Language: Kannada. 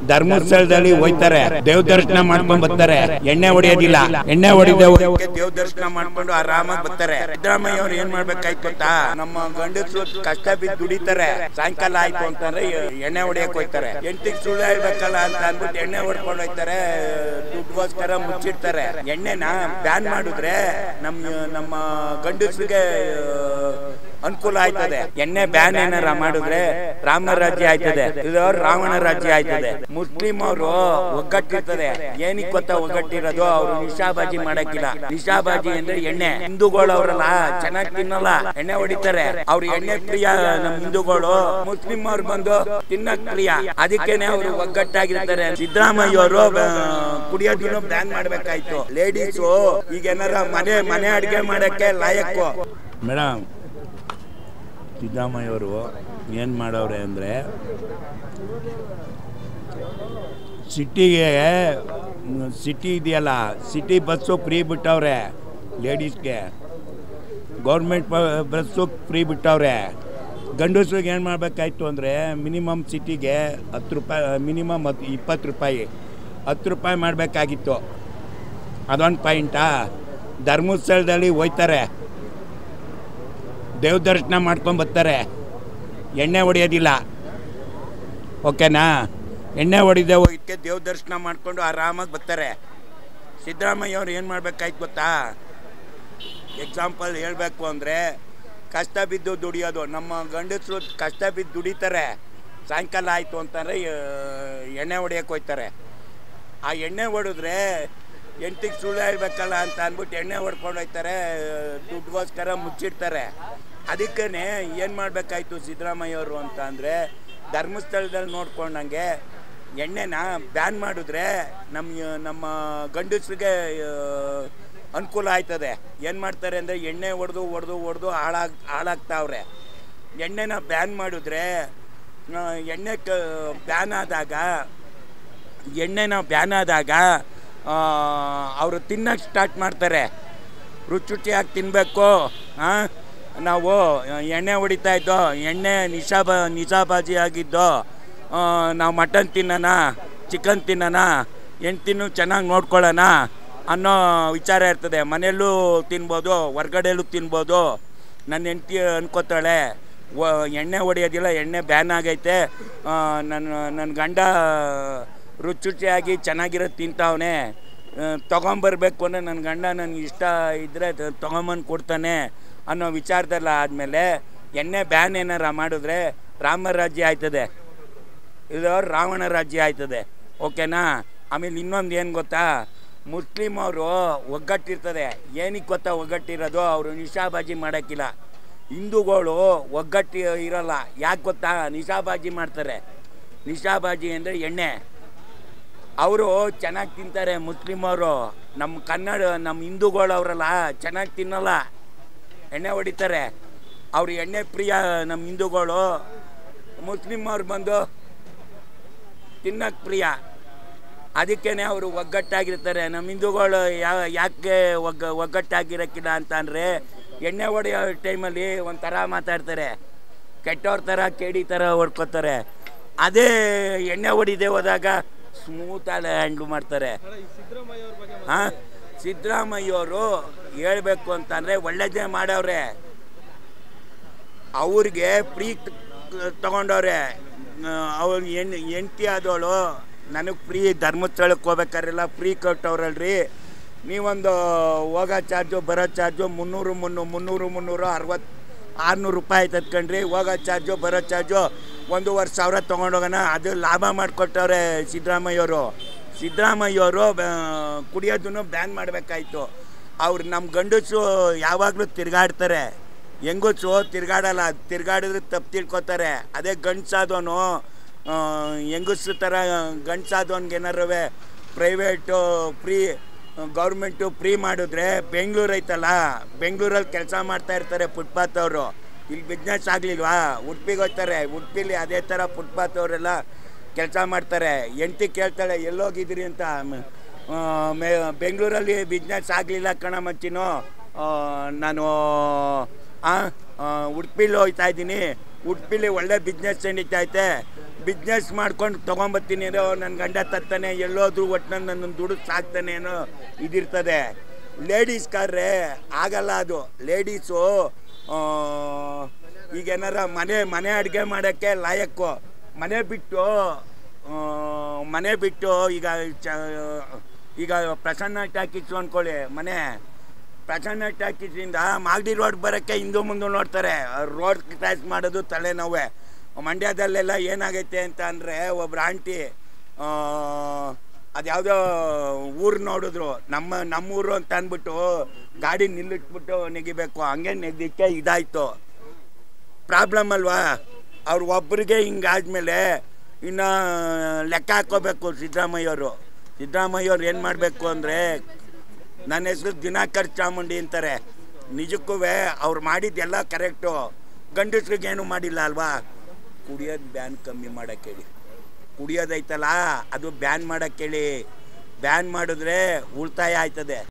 ಧರ್ಮಸ್ಥಳದಲ್ಲಿ ಹೋಯ್ತಾರೆ ದೇವ್ ದರ್ಶನ ಮಾಡ್ಕೊಂಡ್ ಬರ್ತಾರೆ ಎಣ್ಣೆ ಹೊಡೆಯೋದಿಲ್ಲ ಎಣ್ಣೆ ಹೊಡಿದೆ ದೇವ್ ದರ್ಶನ ಮಾಡ್ಕೊಂಡು ಆರಾಮಾಗಿ ಬರ್ತಾರೆ ಸಿದ್ದರಾಮಯ್ಯ ಅವ್ರು ಏನ್ ಮಾಡ್ಬೇಕಾಯ್ತು ಗೊತ್ತಾ ನಮ್ಮ ಗಂಡಸರು ಕಷ್ಟ ಬಿದ್ದು ದುಡಿತಾರೆ ಸಾಯಂಕಾಲ ಆಯ್ತು ಅಂತಂದ್ರೆ ಎಣ್ಣೆ ಹೊಡಿಯಕ್ ಹೋಯ್ತಾರೆ ಎಂಟಿಗೆ ಸುಳ್ಳು ಹೇಳ್ಬೇಕಲ್ಲ ಅಂತ ಅಂದ್ಬಿಟ್ಟು ಎಣ್ಣೆ ಹೊಡ್ಕೊಂಡು ಹೋಯ್ತಾರೆ ದುಡ್ಡುಗೋಸ್ಕರ ಮುಚ್ಚಿಡ್ತಾರೆ ಎಣ್ಣೆನ ಬ್ಯಾನ್ ಮಾಡಿದ್ರೆ ನಮ್ಮ ನಮ್ಮ ಗಂಡಸರಿಗೆ ಅನುಕೂಲ ಆಯ್ತದೆ ಎಣ್ಣೆ ಬ್ಯಾನ್ ಏನಾರ ಮಾಡಿದ್ರೆ ರಾಮ ರಾಜ್ಯ ಆಯ್ತದೆ ಇದು ರಾವಣ ರಾಜ್ಯ ಆಯ್ತದೆ ಮುಸ್ಲಿಂ ಅವರು ಒಗ್ಗಟ್ಟಿರ್ತದೆ ಏನಕ್ಕೆ ಗೊತ್ತಾ ಒಗ್ಗಟ್ಟಿರೋದು ಅವರು ನಿಶಾಬಾಜಿ ಮಾಡಕ್ಕಿಲ್ಲ ನಿಶಾಬಾಜಿ ಅಂದ್ರೆ ಎಣ್ಣೆ ಹಿಂದೂಗಳು ಅವರಲ್ಲ ಚೆನ್ನಾಗಿ ತಿನ್ನಲ್ಲ ಎಣ್ಣೆ ಹೊಡಿತಾರೆ ಅವ್ರು ಎಣ್ಣೆ ಪ್ರಿಯ ನಮ್ ಹಿಂದೂಗಳು ಮುಸ್ಲಿಂ ಅವ್ರು ಬಂದು ತಿನ್ನಕ್ ಪ್ರಿಯ ಅದಕ್ಕೇನೆ ಅವರು ಒಗ್ಗಟ್ಟಾಗಿರ್ತಾರೆ ಸಿದ್ದರಾಮಯ್ಯ ಅವರು ಕುಡಿಯೋದನ್ನು ಬ್ಯಾನ್ ಮಾಡ್ಬೇಕಾಯ್ತು ಲೇಡೀಸು ಈಗ ಏನಾರ ಮನೆ ಮನೆ ಅಡಿಗೆ ಮಾಡಕ್ಕೆ ಲಾಯಕ್ಕು ಮೇಡಮ್ ಸಿದ್ದರಾಮಯ್ಯ ಅವರು ಏನು ಮಾಡವ್ರೆ ಅಂದರೆ ಸಿಟಿಗೆ ಸಿಟಿ ಇದೆಯಲ್ಲ ಸಿಟಿ ಬಸ್ಸು ಫ್ರೀ ಬಿಟ್ಟವ್ರೆ ಲೇಡೀಸ್ಗೆ ಗೌರ್ಮೆಂಟ್ ಬಸ್ಸು ಫ್ರೀ ಬಿಟ್ಟವ್ರೆ ಗಂಡಸ್ರಿಗೆ ಏನು ಮಾಡಬೇಕಾಯ್ತು ಅಂದರೆ ಮಿನಿಮಮ್ ಸಿಟಿಗೆ ಹತ್ತು ರೂಪಾಯಿ ಮಿನಿಮಮ್ ಹತ್ತು ಇಪ್ಪತ್ತು ರೂಪಾಯಿ ಹತ್ತು ರೂಪಾಯಿ ಮಾಡಬೇಕಾಗಿತ್ತು ಅದೊಂದು ಪಾಯಿಂಟಾ ಧರ್ಮಸ್ಥಳದಲ್ಲಿ ಹೋಯ್ತಾರೆ ದೇವ್ ದರ್ಶನ ಮಾಡ್ಕೊಂಡು ಬರ್ತಾರೆ ಎಣ್ಣೆ ಹೊಡೆಯೋದಿಲ್ಲ ಓಕೆನಾ ಎಣ್ಣೆ ಹೊಡಿದೆ ಹೋಗಿದ್ದಕ್ಕೆ ದೇವ್ ದರ್ಶನ ಮಾಡ್ಕೊಂಡು ಆರಾಮಾಗಿ ಬರ್ತಾರೆ ಸಿದ್ದರಾಮಯ್ಯ ಅವ್ರು ಏನು ಮಾಡ್ಬೇಕಾಯ್ತು ಗೊತ್ತಾ ಎಕ್ಸಾಂಪಲ್ ಹೇಳಬೇಕು ಅಂದರೆ ಕಷ್ಟ ಬಿದ್ದು ದುಡಿಯೋದು ನಮ್ಮ ಗಂಡಸರು ಕಷ್ಟ ಬಿದ್ದು ದುಡಿತಾರೆ ಸಾಯಂಕಾಲ ಆಯಿತು ಅಂತಂದರೆ ಎಣ್ಣೆ ಹೊಡಿಯೋಕೆ ಹೋಯ್ತಾರೆ ಆ ಎಣ್ಣೆ ಹೊಡೆದ್ರೆ ಎಂಟಿಗೆ ಸುಳ್ಳು ಹೇಳ್ಬೇಕಲ್ಲ ಅಂತ ಅಂದ್ಬಿಟ್ಟು ಎಣ್ಣೆ ಹೊಡ್ಕೊಂಡು ಹೋಯ್ತಾರೆ ದುಡ್ಡುಗೋಸ್ಕರ ಮುಚ್ಚಿಡ್ತಾರೆ ಅದಕ್ಕೇ ಏನು ಮಾಡಬೇಕಾಯ್ತು ಸಿದ್ದರಾಮಯ್ಯ ಅವರು ಅಂತ ಅಂದರೆ ಧರ್ಮಸ್ಥಳದಲ್ಲಿ ನೋಡ್ಕೊಂಡಂಗೆ ಎಣ್ಣೆನ ಬ್ಯಾನ್ ಮಾಡಿದ್ರೆ ನಮ್ಮ ನಮ್ಮ ಗಂಡಸರಿಗೆ ಅನುಕೂಲ ಆಯ್ತದೆ ಏನು ಮಾಡ್ತಾರೆ ಅಂದರೆ ಎಣ್ಣೆ ಹೊಡೆದು ಹೊಡೆದು ಹೊಡೆದು ಹಾಳಾಗ್ ಹಾಳಾಗ್ತಾವ್ರೆ ಎಣ್ಣೆನ ಬ್ಯಾನ್ ಮಾಡಿದ್ರೆ ಆ, ಎಣ್ಣೆ ಕ ಬ್ಯಾನ್ ಆದಾಗ ಎಣ್ಣೆನ ಬ್ಯಾನ್ ಆದಾಗ ಅವರು ತಿನ್ನಕ್ಕೆ ಸ್ಟಾರ್ಟ್ ಮಾಡ್ತಾರೆ ರುಚಿ ರುಚಿಯಾಗಿ ತಿನ್ನಬೇಕು ನಾವು ಎಣ್ಣೆ ಹೊಡಿತಾ ಇದ್ದೋ ಎಣ್ಣೆ ನಿಶಾಬ ನಿಶಾಬಾಜಿ ಆಗಿದ್ದೋ ಆ, ನಾವು ಮಟನ್ ತಿನ್ನೋಣ ಚಿಕನ್ ತಿನ್ನೋಣ ಹೆಂಡ್ತಿನೂ ಚೆನ್ನಾಗಿ ನೋಡ್ಕೊಳ್ಳೋಣ ಅನ್ನೋ ವಿಚಾರ ಇರ್ತದೆ ಮನೆಯಲ್ಲೂ ತಿನ್ಬೋದು ಹೊರ್ಗಡೆಯಲ್ಲೂ ತಿನ್ಬೋದು ನನ್ನ ಹೆಂಡ್ತಿ ಅನ್ಕೋತಾಳೆ ವ ಎಣ್ಣೆ ಹೊಡೆಯೋದಿಲ್ಲ ಎಣ್ಣೆ ಬ್ಯಾನ್ ಆಗೈತೆ ಆ, ನನ್ನ ನನ್ನ ಗಂಡ ರುಚಿ ರುಚಿಯಾಗಿ ಚೆನ್ನಾಗಿರೋದು ತಿಂತಾವನೆ ತೊಗೊಂಬರ್ಬೇಕು ಅಂದರೆ ನನ್ನ ಗಂಡ ನನಗೆ ಇಷ್ಟ ಇದ್ದರೆ ತೊಗೊಂಬಂದು ಕೊಡ್ತಾನೆ ಅನ್ನೋ ವಿಚಾರದಲ್ಲ ಆದಮೇಲೆ ಎಣ್ಣೆ ಬ್ಯಾನ್ ಏನಾರ ಮಾಡಿದ್ರೆ ರಾಮ ರಾಜ್ಯ ಆಯ್ತದೆ ಇದು ರಾವಣ ರಾಜ್ಯ ಆಯ್ತದೆ ಓಕೆನಾ ಆಮೇಲೆ ಇನ್ನೊಂದು ಏನು ಗೊತ್ತಾ ಮುಸ್ಲಿಂ ಅವರು ಒಗ್ಗಟ್ಟಿರ್ತದೆ ಏನಕ್ಕೆ ಗೊತ್ತಾ ಒಗ್ಗಟ್ಟಿರೋದು ಅವರು ನಿಶಾಬಾಜಿ ಮಾಡೋಕ್ಕಿಲ್ಲ ಹಿಂದೂಗಳು ಒಗ್ಗಟ್ಟು ಇರಲ್ಲ ಯಾಕೆ ಗೊತ್ತಾ ನಿಶಾಬಾಜಿ ಮಾಡ್ತಾರೆ ನಿಶಾಬಾಜಿ ಅಂದರೆ ಎಣ್ಣೆ ಅವರು ಚೆನ್ನಾಗಿ ತಿಂತಾರೆ ಮುಸ್ಲಿಂ ಅವರು ನಮ್ಮ ಕನ್ನಡ ನಮ್ಮ ಹಿಂದೂಗಳು ಅವರಲ್ಲ ಚೆನ್ನಾಗಿ ತಿನ್ನಲ್ಲ ಎಣ್ಣೆ ಹೊಡಿತಾರೆ ಅವ್ರು ಎಣ್ಣೆ ಪ್ರಿಯ ನಮ್ಮ ಹಿಂದೂಗಳು ಮುಸ್ಲಿಂ ಅವ್ರು ಬಂದು ತಿನ್ನಕ್ಕೆ ಪ್ರಿಯ ಅದಕ್ಕೇನೆ ಅವರು ಒಗ್ಗಟ್ಟಾಗಿರ್ತಾರೆ ನಮ್ಮ ಹಿಂದೂಗಳು ಯಾ ಯಾಕೆ ಒಗ್ಗ ಒಗ್ಗಟ್ಟಾಗಿರೋಕ್ಕಿಲ್ಲ ಅಂತ ಅಂದರೆ ಎಣ್ಣೆ ಹೊಡೆಯೋ ಟೈಮಲ್ಲಿ ಒಂಥರ ಮಾತಾಡ್ತಾರೆ ಕೆಟ್ಟವ್ರ ಥರ ಕೇಡಿ ಥರ ಹೊಡ್ಕೊತಾರೆ ಅದೇ ಎಣ್ಣೆ ಹೊಡಿದೆ ಹೋದಾಗ ಸ್ಮೂತಾಗಿ ಹ್ಯಾಂಡ್ಲ್ ಮಾಡ್ತಾರೆ ಹಾಂ ಸಿದ್ದರಾಮಯ್ಯವರು ಹೇಳಬೇಕು ಅಂತಂದರೆ ಒಳ್ಳೇದೇ ಮಾಡವ್ರೆ ಅವ್ರಿಗೆ ಫ್ರೀ ತಗೊಂಡವ್ರೆ ಅವ್ರು ಹೆಣ್ ಹೆಂಡ್ತಿ ಆದವಳು ನನಗೆ ಫ್ರೀ ಧರ್ಮಸ್ಥಳಕ್ಕೆ ಹೋಗ್ಬೇಕಾರೆಲ್ಲ ಫ್ರೀ ಕೊಟ್ಟವ್ರಲ್ರಿ ನೀವೊಂದು ಹೋಗೋ ಚಾರ್ಜು ಬರೋ ಚಾರ್ಜು ಮುನ್ನೂರು ಮುನ್ನೂರು ಮುನ್ನೂರು ಮುನ್ನೂರು ಅರವತ್ತು ಆರುನೂರು ರೂಪಾಯಿ ಆಯ್ತದ ಕಣ್ರಿ ಹೋಗೋ ಚಾರ್ಜು ಬರೋ ಚಾರ್ಜು ಒಂದೂವರೆ ಸಾವಿರ ತೊಗೊಂಡೋಗೋಣ ಅದು ಲಾಭ ಮಾಡಿಕೊಟ್ಟವ್ರೆ ಸಿದ್ದರಾಮಯ್ಯವರು ಸಿದ್ದರಾಮಯ್ಯವರು ಕುಡಿಯೋದನ್ನು ಬ್ಯಾನ್ ಮಾಡಬೇಕಾಯ್ತು ಅವ್ರು ನಮ್ಮ ಗಂಡಸು ಯಾವಾಗಲೂ ತಿರುಗಾಡ್ತಾರೆ ಹೆಂಗಸು ತಿರ್ಗಾಡಲ್ಲ ತಿರ್ಗಾಡಿದ್ರೆ ತಪ್ಪು ತಿಳ್ಕೊತಾರೆ ಅದೇ ಗಂಡ್ಸಾದವನು ಹೆಂಗಸ್ರ ಥರ ಗಂಡ್ಸಾದವನ್ಗೆ ಏನಾರು ಪ್ರೈವೇಟು ಫ್ರೀ ಗೌರ್ಮೆಂಟು ಫ್ರೀ ಮಾಡಿದ್ರೆ ಬೆಂಗಳೂರು ಐತಲ್ಲ ಬೆಂಗಳೂರಲ್ಲಿ ಕೆಲಸ ಮಾಡ್ತಾ ಇರ್ತಾರೆ ಫುಟ್ಪಾತ್ ಅವರು ಇಲ್ಲಿ ಬಿಸ್ನೆಸ್ ಆಗಲಿಲ್ವಾ ಉಡುಪಿಗೆ ಹೋಗ್ತಾರೆ ಉಡುಪಿಲಿ ಅದೇ ಥರ ಫುಟ್ಪಾತ್ ಅವರೆಲ್ಲ ಕೆಲಸ ಮಾಡ್ತಾರೆ ಹೆಂಡ್ತಿ ಕೇಳ್ತಾಳೆ ಎಲ್ಲೋಗಿದ್ರಿ ಅಂತ ಮ- ಆ, ಮೇ ಬೆಂಗಳೂರಲ್ಲಿ ಬಿಸ್ನೆಸ್ ಆಗಲಿಲ್ಲ ಕಣ ಮಚ್ಚಿನೋ ಆ, ನಾನು ಉಡುಪಿಲಿ ಹೋಗ್ತಾ ಇದ್ದೀನಿ ಉಡುಪಿಲಿ ಒಳ್ಳೆ ಬಿಸ್ನೆಸ್ ನಡೀತೈತೆ ಬಿಸ್ನೆಸ್ ಮಾಡ್ಕೊಂಡು ತೊಗೊಂಬತ್ತೀನಿ ಏನೋ ನನ್ನ ಗಂಡ ತತ್ತಾನೆ ಎಲ್ಲೋದ್ರು ಒಟ್ಟಿನಲ್ಲಿ ನನ್ನ ದುಡ್ಡು ಸಾಕ್ತಾನೆ ಏನೋ ಇದಿರ್ತದೆ ಲೇಡೀಸ್ ಕಾರ್ರೆ ಆಗಲ್ಲ ಅದು ಲೇಡೀಸು ಈಗ ಏನಾರ ಮನೆ ಮನೆ ಅಡುಗೆ ಮಾಡೋಕ್ಕೆ ಲಾಯಕ್ಕು ಮನೆ ಬಿಟ್ಟು ಆ, ಮನೆ ಬಿಟ್ಟು ಈಗ ಚ ಈಗ ಪ್ರಸನ್ನ ಟಾಕೀಸು ಅಂದ್ಕೊಳ್ಳಿ ಮನೆ ಪ್ರಸನ್ನ ಟಾಕೀಸಿಂದ ಮಾಗಡಿ ರೋಡ್ ಬರೋಕ್ಕೆ ಹಿಂದೂ ಮುಂದೆ ನೋಡ್ತಾರೆ ರೋಡ್ ಕ್ರಾಸ್ ಮಾಡೋದು ತಲೆನೋವೆ ಮಂಡ್ಯದಲ್ಲೆಲ್ಲ ಏನಾಗೈತೆ ಅಂತ ಅಂದರೆ ಒಬ್ರು ಆಂಟಿ ಅದ್ಯಾವುದೋ ಊರು ನೋಡಿದ್ರು ನಮ್ಮ ನಮ್ಮೂರು ಅಂತ ಅಂದ್ಬಿಟ್ಟು ಗಾಡಿ ನಿಲ್ಲಿಟ್ಬಿಟ್ಟು ನೆಗಿಬೇಕು ಹಂಗೆ ನೆಗ್ದಿಕ್ಕೆ ಇದಾಯಿತು ಪ್ರಾಬ್ಲಮ್ ಅಲ್ವಾ ಅವ್ರು ಒಬ್ಬರಿಗೆ ಹಿಂಗಾದ್ಮೇಲೆ ಇನ್ನು ಲೆಕ್ಕ ಹಾಕೋಬೇಕು ಸಿದ್ದರಾಮಯ್ಯವರು ಸಿದ್ದರಾಮಯ್ಯವ್ರು ಏನು ಮಾಡಬೇಕು ಅಂದರೆ ನನ್ನ ಹೆಸರು ದಿನಾಕರ್ ಚಾಮುಂಡಿ ಅಂತಾರೆ ನಿಜಕ್ಕೂ ಅವ್ರು ಮಾಡಿದ್ದೆಲ್ಲ ಕರೆಕ್ಟು ಗಂಡಸ್ರಿಗೆ ಏನು ಮಾಡಿಲ್ಲ ಅಲ್ವಾ ಕುಡಿಯೋದು ಬ್ಯಾನ್ ಕಮ್ಮಿ ಮಾಡೋಕ್ಕೆ ಹೇಳಿ ಕುಡಿಯೋದೈತಲ್ಲ ಅದು ಬ್ಯಾನ್ ಮಾಡೋಕ್ಕೆ ಹೇಳಿ ಬ್ಯಾನ್ ಮಾಡಿದ್ರೆ ಉಳಿತಾಯ ಆಯ್ತದೆ